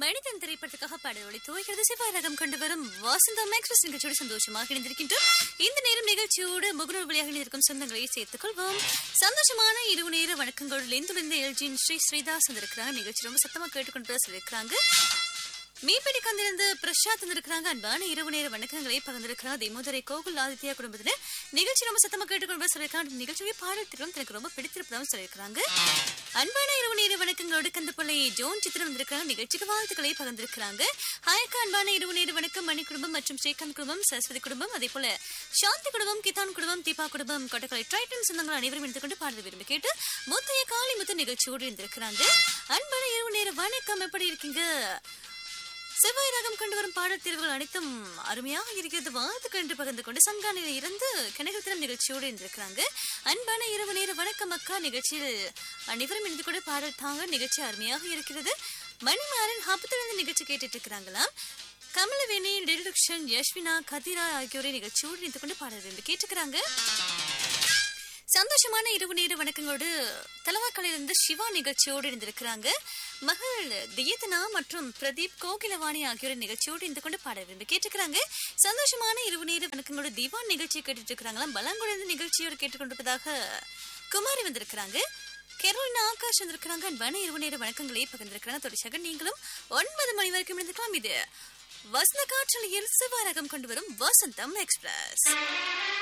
மனிதன் திரைப்படத்துக்காக பாடல் துவைக்கிறது சிவாரகம் கொண்டு வரும் வாசந்தம் எக்ஸ்பிரஸ் நிகழ்ச்சியோடு சந்தோஷமாக இணைந்திருக்கின்றோம் இந்த நேரம் நிகழ்ச்சியோடு முகநூல் வழியாக இணைந்திருக்கும் சொந்தங்களை சேர்த்துக் கொள்வோம் சந்தோஷமான இரவு நேர வணக்கங்களோடு லெந்துலிருந்து எல்ஜின் ஸ்ரீ ஸ்ரீதாஸ் வந்திருக்கிறாங்க நிகழ்ச்சி ரொம்ப சத்தமா கேட்டுக்கொண்டு சொல்லியிருக்கிறாங்க மீன்படி கந்திருந்து பிரசாத் வந்திருக்கிறாங்க அன்பான இரவு நேர வணக்கங்களை பகிர்ந்திருக்கிறாங்க திமுதரை கோகுல் ஆதித்யா குடும்பத்தினர் நிகழ்ச்சி ரொம்ப சத்தமா கேட்டுக்கொண்டு சொல்லியிருக்காங்க நிகழ்ச்சியை பாடல் திட்டம் எனக்கு ரொம்ப பிடித்திருப்பதாகவும் சொல்லியிருக்கிறாங்க அன்பான இரவு நேர வணக்கங்களோடு கந்தப்பள்ளி ஜோன் சித்திரம் வந்திருக்கிறாங்க நிகழ்ச்சிக்கு வாழ்த்துக்களை பகிர்ந்திருக்கிறாங்க ஹாய்க்கா அன்பான இரவு நேர வணக்கம் மணி குடும்பம் மற்றும் ஸ்ரீகாந்த் குடும்பம் சரஸ்வதி குடும்பம் அதே போல சாந்தி குடும்பம் கிதான் குடும்பம் தீபா குடும்பம் கொட்டக்கலை ட்ரைட்டன் சொந்தங்கள் அனைவரும் எடுத்துக்கொண்டு பாடல் விரும்பி கேட்டு முத்தைய காளி முத்து நிகழ்ச்சியோடு இருந்திருக்கிறாங்க அன்பான இரவு நேர வணக்கம் எப்படி இருக்கீங்க செவ்வாய் ராகம் கொண்டு வரும் பாடத்தீர்வுகள் அனைத்தும் அருமையாக இருக்கிறது வாழ்த்துக்கள் என்று பகிர்ந்து கொண்டு சங்கானில இருந்து கனகத்திரம் நிகழ்ச்சியோடு இருந்திருக்கிறாங்க அன்பான இரவு நேர வணக்கம் அக்கா நிகழ்ச்சியில் அனைவரும் இணைந்து கூட பாடல் தாங்க நிகழ்ச்சி அருமையாக இருக்கிறது மணிமாறன் ஹாப்பத்திலிருந்து நிகழ்ச்சி கேட்டுட்டு இருக்கிறாங்களாம் கமலவேணி டெலிடக்ஷன் யஷ்வினா கதிரா ஆகியோரை நிகழ்ச்சியோடு இணைந்து கொண்டு பாடல் என்று கேட்டுக்கிறாங்க சந்தோஷமான இரவு நேர வணக்கங்களோடு தலவாக்கலையிலிருந்து சிவா நிகழ்ச்சியோடு இருந்திருக்கிறாங்க மகள் தியதனா மற்றும் பிரதீப் கோகிலவாணி ஆகியோர் நிகழ்ச்சியோடு இருந்து கொண்டு பாட விரும்பி கேட்டுக்கிறாங்க சந்தோஷமான இரவு நேர வணக்கங்களோட திவான் நிகழ்ச்சியை கேட்டுட்டு இருக்கிறாங்களாம் பலாங்குழந்து நிகழ்ச்சியோடு கேட்டுக்கொண்டிருப்பதாக குமாரி வந்திருக்கிறாங்க கேரளின் ஆகாஷ் வந்திருக்கிறாங்க அன்பான இரவு நேர வணக்கங்களை பகிர்ந்திருக்கிறாங்க தொடர்ச்சியாக நீங்களும் ஒன்பது மணி வரைக்கும் இருந்துக்கலாம் இது வசந்த காற்றலையில் சிவாரகம் கொண்டு வரும் வசந்தம் எக்ஸ்பிரஸ்